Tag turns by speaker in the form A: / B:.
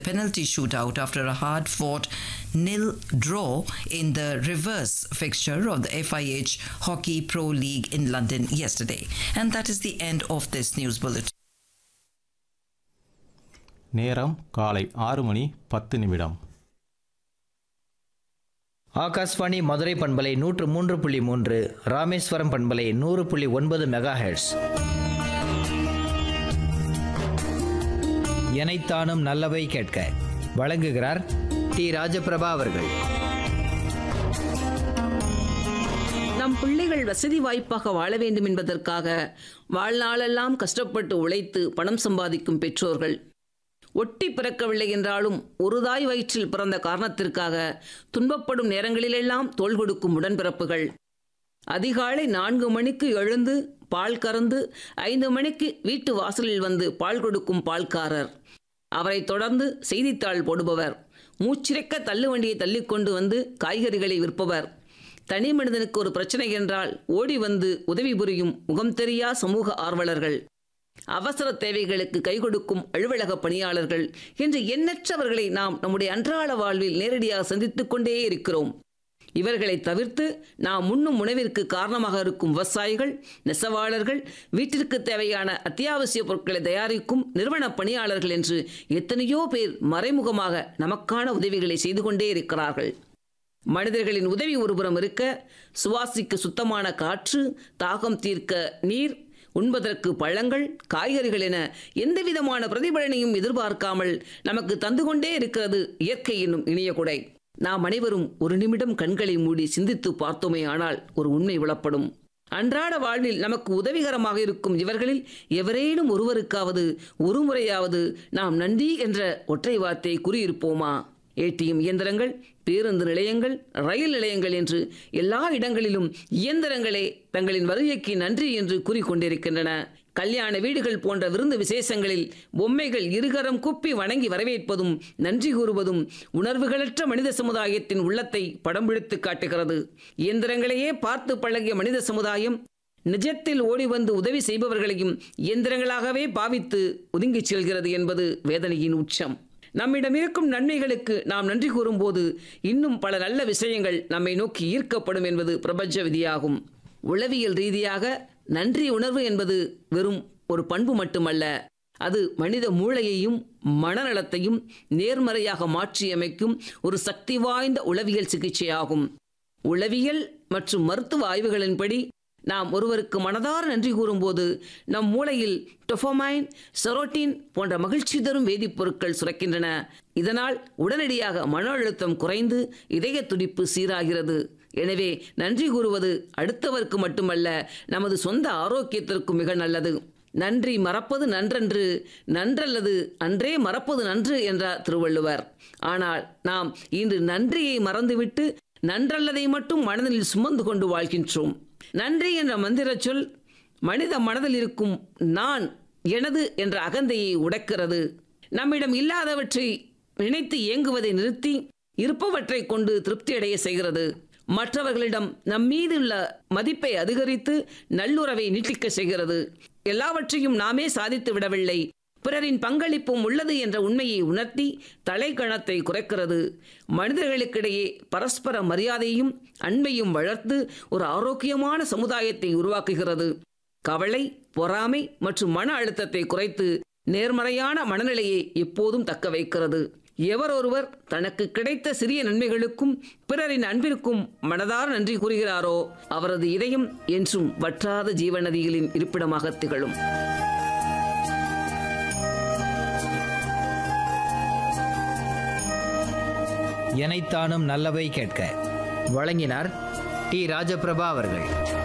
A: penalty shootout after a hard fought nil draw in the reverse fixture of the FIH Hockey Pro League in London yesterday. And that is the end of this news bulletin.
B: நேரம் காலை ஆறு மணி பத்து நிமிடம்
C: ஆகாஷ்வாணி மதுரை பண்பலை நூற்று மூன்று புள்ளி மூன்று ராமேஸ்வரம் பண்பலை நூறு புள்ளி ஒன்பது மெகா ஹெர்ட்ஸ் எனைத்தானும் நல்லவை கேட்க வழங்குகிறார் டி ராஜபிரபா அவர்கள்
D: நம் பிள்ளைகள் வசதி வாய்ப்பாக வாழ வேண்டும் என்பதற்காக வாழ்நாளெல்லாம் கஷ்டப்பட்டு உழைத்து பணம் சம்பாதிக்கும் பெற்றோர்கள் ஒட்டி பிறக்கவில்லை என்றாலும் ஒரு தாய் வயிற்றில் பிறந்த காரணத்திற்காக துன்பப்படும் நேரங்களிலெல்லாம் தோள் கொடுக்கும் உடன்பிறப்புகள் அதிகாலை நான்கு மணிக்கு எழுந்து பால் கறந்து ஐந்து மணிக்கு வீட்டு வாசலில் வந்து பால் கொடுக்கும் பால்காரர் அவரைத் தொடர்ந்து செய்தித்தாள் போடுபவர் மூச்சிறைக்க தள்ளுவண்டியை தள்ளிக்கொண்டு வந்து காய்கறிகளை விற்பவர் தனி மனிதனுக்கு ஒரு பிரச்சனை என்றால் ஓடி வந்து உதவி புரியும் முகம் தெரியா சமூக ஆர்வலர்கள் அவசர தேவைகளுக்கு கை கொடுக்கும் அலுவலக பணியாளர்கள் என்று எண்ணற்றவர்களை நாம் நம்முடைய அன்றாட வாழ்வில் நேரடியாக சந்தித்துக் கொண்டே இருக்கிறோம் இவர்களை தவிர்த்து நாம் உண்ணும் உணவிற்கு காரணமாக இருக்கும் விவசாயிகள் நெசவாளர்கள் வீட்டிற்கு தேவையான அத்தியாவசிய பொருட்களை தயாரிக்கும் நிறுவன பணியாளர்கள் என்று எத்தனையோ பேர் மறைமுகமாக நமக்கான உதவிகளை செய்து கொண்டே இருக்கிறார்கள் மனிதர்களின் உதவி ஒருபுறம் இருக்க சுவாசிக்க சுத்தமான காற்று தாகம் தீர்க்க நீர் உண்பதற்கு பழங்கள் காய்கறிகள் என எந்த விதமான பிரதிபலனையும் எதிர்பார்க்காமல் நமக்கு தந்து கொண்டே இருக்கிறது இயற்கை என்னும் இனிய கொடை நாம் அனைவரும் ஒரு நிமிடம் கண்களை மூடி சிந்தித்து பார்த்தோமே ஆனால் ஒரு உண்மை விளப்படும் அன்றாட வாழ்வில் நமக்கு உதவிகரமாக இருக்கும் இவர்களில் எவரேனும் ஒருவருக்காவது ஒரு முறையாவது நாம் நன்றி என்ற ஒற்றை வார்த்தை கூறியிருப்போமா ஏடிஎம் இயந்திரங்கள் பேருந்து நிலையங்கள் ரயில் நிலையங்கள் என்று எல்லா இடங்களிலும் இயந்திரங்களே தங்களின் வருகைக்கு நன்றி என்று கூறிக்கொண்டிருக்கின்றன கல்யாண வீடுகள் போன்ற விருந்து விசேஷங்களில் பொம்மைகள் இருகரம் குப்பி வணங்கி வரவேற்பதும் நன்றி கூறுவதும் உணர்வுகளற்ற மனித சமுதாயத்தின் உள்ளத்தை படம் பிடித்து காட்டுகிறது இயந்திரங்களையே பார்த்து பழகிய மனித சமுதாயம் நிஜத்தில் ஓடி வந்து உதவி செய்பவர்களையும் இயந்திரங்களாகவே பாவித்து ஒதுங்கிச் செல்கிறது என்பது வேதனையின் உச்சம் நம்மிடம் இருக்கும் நன்மைகளுக்கு நாம் நன்றி கூறும்போது இன்னும் பல நல்ல விஷயங்கள் நம்மை நோக்கி ஈர்க்கப்படும் என்பது பிரபஞ்ச விதியாகும் உளவியல் ரீதியாக நன்றி உணர்வு என்பது வெறும் ஒரு பண்பு மட்டுமல்ல அது மனித மூளையையும் மனநலத்தையும் நேர்மறையாக மாற்றியமைக்கும் ஒரு சக்தி வாய்ந்த உளவியல் சிகிச்சையாகும் உளவியல் மற்றும் மருத்துவ ஆய்வுகளின்படி நாம் ஒருவருக்கு மனதார நன்றி கூறும்போது நம் மூளையில் டொஃபமைன் செரோட்டின் போன்ற மகிழ்ச்சி தரும் வேதிப்பொருட்கள் சுரக்கின்றன இதனால் உடனடியாக மன அழுத்தம் குறைந்து இதய துடிப்பு சீராகிறது எனவே நன்றி கூறுவது அடுத்தவருக்கு மட்டுமல்ல நமது சொந்த ஆரோக்கியத்திற்கும் மிக நல்லது நன்றி மறப்பது நன்றன்று நன்றல்லது அன்றே மறப்பது நன்று என்றார் திருவள்ளுவர் ஆனால் நாம் இன்று நன்றியை மறந்துவிட்டு நன்றல்லதை மட்டும் மனதில் சுமந்து கொண்டு வாழ்கின்றோம் நன்றி என்ற மந்திர சொல் மனித மனதில் இருக்கும் நான் எனது என்ற அகந்தையை உடைக்கிறது நம்மிடம் இல்லாதவற்றை நினைத்து இயங்குவதை நிறுத்தி இருப்பவற்றை கொண்டு திருப்தியடைய செய்கிறது மற்றவர்களிடம் நம் மீது உள்ள மதிப்பை அதிகரித்து நல்லுறவை நீட்டிக்க செய்கிறது எல்லாவற்றையும் நாமே சாதித்து விடவில்லை பிறரின் பங்களிப்பும் உள்ளது என்ற உண்மையை உணர்த்தி தலைக்கணத்தை குறைக்கிறது மனிதர்களுக்கிடையே பரஸ்பர மரியாதையும் அன்பையும் வளர்த்து ஒரு ஆரோக்கியமான சமுதாயத்தை உருவாக்குகிறது கவலை பொறாமை மற்றும் மன அழுத்தத்தை குறைத்து நேர்மறையான மனநிலையை எப்போதும் தக்க வைக்கிறது எவரொருவர் தனக்கு கிடைத்த சிறிய நன்மைகளுக்கும் பிறரின் அன்பிற்கும் மனதார நன்றி கூறுகிறாரோ அவரது இதயம் என்றும் வற்றாத ஜீவநதிகளின் இருப்பிடமாக திகழும்
C: எனைத்தானும் நல்லவை கேட்க வழங்கினார் டி ராஜபிரபா அவர்கள்